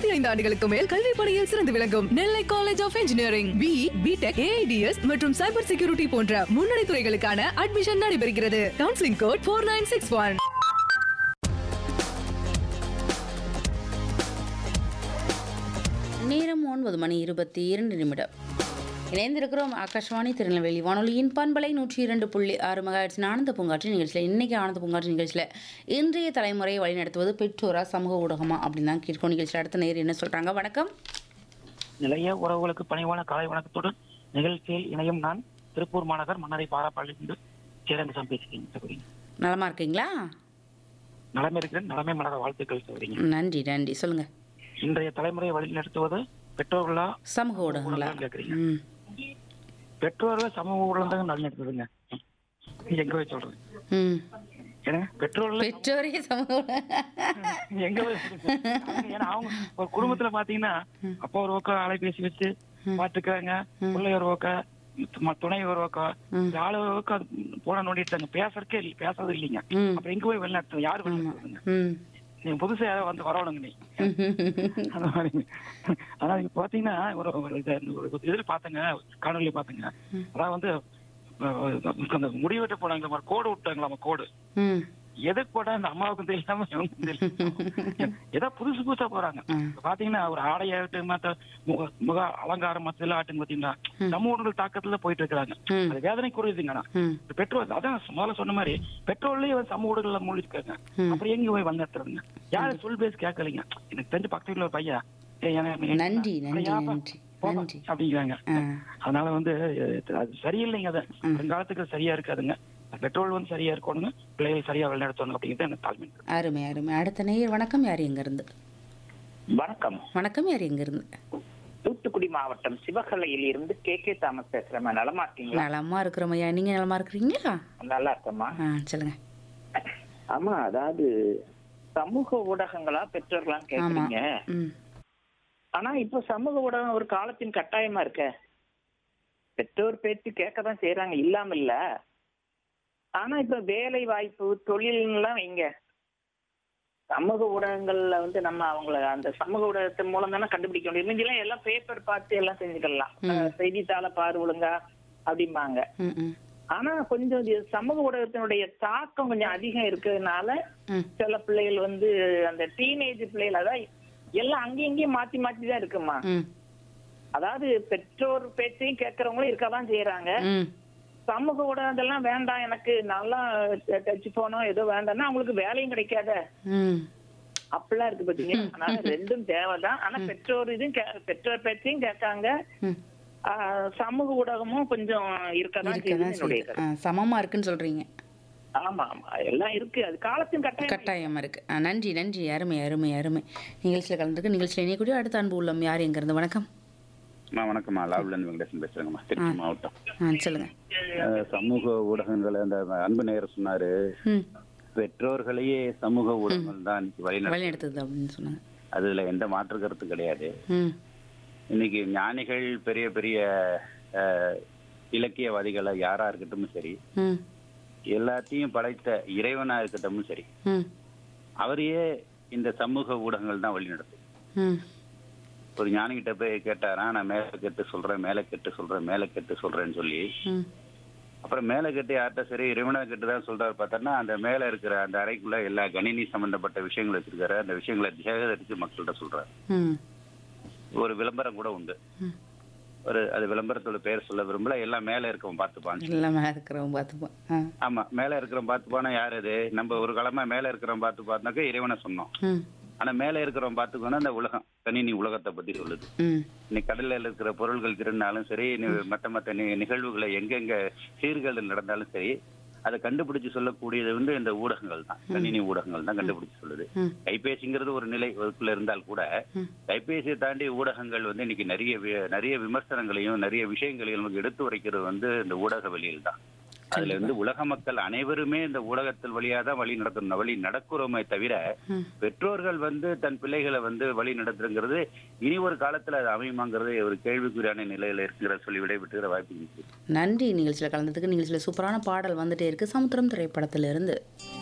இருபத்தி ஐந்து ஆண்டுகளுக்கு மேல் கல்வி பணியில் சிறந்து விளங்கும் Nellai college of engineering B BTech AIDS மற்றும் சைபர் செக்யூரிட்டி போன்ற முன்னணி துறைகளுக்கான அட்மிஷன் நடைபெறுகிறது counselling code four nine six one நேரம் ஒன்பது மணி இருபத்தி இரண்டு நிமிடம் இணைந்திருக்கிறோம் ஆகாஷ்வாணி திருநெல்வேலி வானொலியின் பண்பலை நூற்றி இரண்டு புள்ளி ஆறு மகாட்சின் ஆனந்த பூங்காற்று நிகழ்ச்சியில் இன்னைக்கு ஆனந்த பூங்காற்று நிகழ்ச்சியில் இன்றைய தலைமுறையை வழிநடத்துவது பெற்றோரா சமூக ஊடகமா அப்படின்னு தான் கேட்கும் நிகழ்ச்சியில் அடுத்த நேர் என்ன சொல்றாங்க வணக்கம் நிலைய உறவுகளுக்கு பணிவான காலை வணக்கத்துடன் நிகழ்ச்சியில் இணையும் நான் திருப்பூர் மாநகர் மன்னரை பாராப்பாளிலிருந்து சேரங்கசாமி பேசுகிறேன் சகோதரி நலமா இருக்கீங்களா நலமே இருக்கிறேன் நலமே மலர வாழ்த்துக்கள் சகோதரிங்க நன்றி நன்றி சொல்லுங்க இன்றைய தலைமுறையை வழிநடத்துவது பெற்றோர்களா சமூக ஊடகங்களா கேக்குறீங்க ம் பெற்றோர்கள் சமூக ஊழல் தான் வழிநடத்துதுங்க எங்க போய் சொல்றது ம் ஏன்னா பெற்றோர்கள் பெற்றோரே சமூக ஊடகம். எங்க போய் சொல்றது? அவங்க ஏன்னா அவங்க ஒரு குடும்பத்துல பாத்தீங்கன்னா அப்பா ஒரு பக்கம் அலைபேசி வச்சு பாத்துக்கிறாங்க பிள்ளை ஒரு பக்கம் ம- துணை ஒரு பக்கம் ஆளு ஒரு பக்கம் அது போன நோண்டிட்டாங்க பேசுறதுக்கே இல்லை பேசுறது இல்லைங்க ம். அப்புறம் எங்க போய் வெளிநாட்டு யாரு வெளிநாட்டுங்க ம் நீங்க புதுசா யாராவது வந்து வரவணுங்க நீ அந்த மாதிரி ஆனா நீங்க பாத்தீங்கன்னா ஒரு ஒரு இத- ஒரு இதுல பாத்தங்க காணொலி பாத்தங்க அதான் வந்து அஹ், அந்த முடிவெட்டு போனாங்களா கோடு விட்டாங்களாமா கோடு ம் எதுக்கு போட்டா இந்த அம்மாவுக்கும் தெரியாம இவனுக்கும் தெரியாம ஏதோ புதுசு புதுசா போறாங்க இப்ப பாத்தீங்கன்னா ஒரு ஆடையாகட்டும் மத்த முக முக அலங்காரம் மத்த எல்லாம் ஆட்டும் பாத்தீங்கன்னா சமூகங்கள் தாக்கத்துல போயிட்டு இருக்கிறாங்க ம். அது வேதனை குறையுதுங்கண்ணா ம் இப்ப பெட்ரோல் அதான் முதல்ல சொன்ன மாதிரி பெட்ரோல்லயே வந்து சமூக ஊடகங்கள்ல மூழ்கி இருக்காங்க அப்புறம் எங்க போய் வந்தேத்துறதுங்க யாரும் சொல் பேசி கேட்கலைங்க எனக்கு தெரிஞ்ச பக்கத்து வீட்டுல ஒரு பையன் ஏய், எனக்கு- நன்றி, நன்றி, அடையாப்பா, நன்றி, போப்பா, நன்றி. அப்படிங்கிறாங்க ஆ அதனால வந்து அஹ், அது சரியில்லைங்க அது வருங்காலத்துக்கு சரியா இருக்காதுங்க பெட்ரோல் வந்து சரியா இருக்கணுங்க பிள்ளைகள் சரியா வழிநடத்தணும் அப்படிங்கிறது எனக்கு தாழ்மை அருமை அருமை அடுத்த நேயர் வணக்கம் யார் எங்க இருந்து வணக்கம் வணக்கம் யார் எங்க இருந்து தூத்துக்குடி மாவட்டம் சிவகலையில் இருந்து கே கே தாமஸ் பேசுறேன் நலமா இருக்கீங்களா நலமா இருக்கிறோம் ஐயா நீங்க நலமா இருக்கிறீங்களா நல்லா இருக்கம்மா ஆ சொல்லுங்க ஆமா அதாவது சமூக ஊடகங்களா பெற்றோர்களான்னு கேக்குறீங்க ம் ஆனா இப்ப சமூக ஊடகம் ஒரு காலத்தின் கட்டாயமா இருக்க பெற்றோர் பேச்சு கேட்கதான் செய்யறாங்க இல்லாம இல்ல ஆனா இப்ப வேலை வாய்ப்பு தொழில்லாம் வைங்க சமூக ஊடகங்கள்ல வந்து நம்ம அவங்கள அந்த சமூக ஊடகத்தின் மூலம் தானே கண்டுபிடிக்க முடியும் முந்தியெல்லாம் எல்லாம் பேப்பர் பார்த்து எல்லாம் செஞ்சுக்கலாம் அஹ் செய்தித்தாளை பாரு ஒழுங்கா அப்படிம்பாங்க ம் ம் ஆனா கொஞ்சம் இது சமூக ஊடகத்தினுடைய தாக்கம் கொஞ்சம் அதிகம் இருக்கிறதுனால ம் சில பிள்ளைகள் வந்து அந்த டீனேஜ் பிள்ளைகள் அதான் எல்லாம் அங்கேயும் இங்கேயும் மாத்தி மாத்தி தான் இருக்குமா ம் அதாவது பெற்றோர் பேச்சையும் கேட்கறவங்களும் இருக்கதான் செய்யறாங்க ம் சமூக ஊடகத்தெல்லாம் வேண்டாம் எனக்கு நல்லா டச் போனோம் ஏதோ வேண்டாம்னா அவங்களுக்கு வேலையும் கிடைக்காத ம் அப்படிலாம் இருக்கு பாத்தீங்களா அதனால ரெண்டும் தேவைதான் ஆனா பெற்றோர் இதுவும் கே- பெற்றோர் பேச்சையும் கேட்காங்க ம் ஆஹ் சமூக ஊடகமும் கொஞ்சம் இருக்கதான் செய்யுது இருக்கதான் என்னுடைய செய்யுது ஆ, சமமா இருக்குன்னு சொல்றீங்க ஆமா ஆமா எல்லாம் இருக்கு அது காலத்தின் கட்டாயம் கட்டாயமா இருக்கு ஆ, நன்றி நன்றி அருமை அருமை அருமை நிகழ்ச்சியில் கலந்துருக்கு நிகழ்ச்சியில் இணையக்கூடிய அடுத்த அன்பு உள்ளம் யார் எங்க இருந்து வணக்கம் அம்மா வணக்கம்மா லாவ்லேருந்து வெங்கடேசன் பேசுறேங்கம்மா திருச்சி மாவட்டம் ஆ சொல்லுங்க அஹ் சமூக ஊடகங்கள் அந்த அன்பு நேயர் சொன்னாரு ம் பெற்றோர்களையே சமூக ஊடகங்கள் தான் இன்னைக்கு வழிநடத்து வழி எடுத்தது அப்படின்னு சொன்னாங்க அதுல எந்த மாற்று கருத்து கிடையாது ம் இன்னைக்கு ஞானிகள் பெரிய பெரிய அஹ், இலக்கியவாதிகளா யாரா இருக்கட்டும் சரி ம் எல்லாத்தையும் படைத்த இறைவனா இருக்கட்டும் சரி ம் அவரையே இந்த சமூக ஊடகங்கள் தான் வழிநடத்தும் ம் ஒரு ஞானிகிட்ட போய் கேட்டாரா நான் மேல கெட்டு சொல்றேன் மேல கெட்டு சொல்றேன் மேல கெட்டு சொல்றேன்னு சொல்லி ம் அப்புறம் மேல கெட்டு யார்கிட்ட சரி இறைவனா கெட்டு தான் சொல்றாரு பார்த்தோன்னா அந்த மேல இருக்கிற அந்த அறைக்குள்ள எல்லா கணினி சம்பந்தப்பட்ட விஷயங்கள் வச்சிருக்காரு அந்த விஷயங்களை சேகரித்து மக்கள்கிட்ட சொல்றாரு ம் ஒரு விளம்பரம் கூட உண்டு ம். ஒரு அது விளம்பரத்தோட பேர் சொல்ல விரும்பல எல்லாம் மேல இருக்கவன் பார்த்துப்பான் எல்லாம் மேலே இருக்கிறவங்க பார்த்துப்போம் ஆ ஆமா மேல இருக்கிறவன் பார்த்துப்பானா யார் அது நம்ம ஒரு காலமா மேல இருக்கிறவன் பார்த்து பார்த்தாக்க இறைவனை சொன்னோம் ம் ஆனா மேல இருக்கிறவன் பார்த்துக்கோன்னா அந்த உலகம் கணினி உலகத்தை பத்தி சொல்லுது ம் இன்னைக்கு கடல்ல இருக்கிற பொருள்கள் திருநாலும் சரி நி- மத்த மத்த நி- நிகழ்வுகளை எங்கெங்க சீர்கள் நடந்தாலும் சரி அதை கண்டுபிடிச்சு சொல்லக்கூடியது வந்து இந்த ஊடகங்கள் தான் கணினி ஊடகங்கள் தான் கண்டுபிடிச்சு சொல்லுது ம். கைபேசிங்கிறது ஒரு நிலை அதுக்குள்ள இருந்தால் கூட ம். கைபேசியை தாண்டி ஊடகங்கள் வந்து இன்னைக்கு நிறைய வி- நிறைய விமர்சனங்களையும் நிறைய விஷயங்களையும் நமக்கு எடுத்து உரைக்கிறது வந்து இந்த ஊடக வெளியில் தான் அதுல வந்து உலக மக்கள் அனைவருமே இந்த ஊடகத்தில் வழியா தான் வழி நடத்தணும் வழி நடக்கிறோமே தவிர ம். பெற்றோர்கள் வந்து தன் பிள்ளைகளை வந்து வழி நடத்துங்கிறது இனி ஒரு காலத்துல அது அமையுமாங்கிறது ஒரு கேள்விக்குறியான நிலையில இருக்கிற சொல்லி விடைபெற்றுகிற வாய்ப்பு இருக்கு நன்றி நிகழ்ச்சியில் கலந்ததுக்கு நிகழ்ச்சியில் சூப்பரான பாடல் வந்துட்டே இருக்கு சமுத்திரம் திரைப்படத்திலிருந்து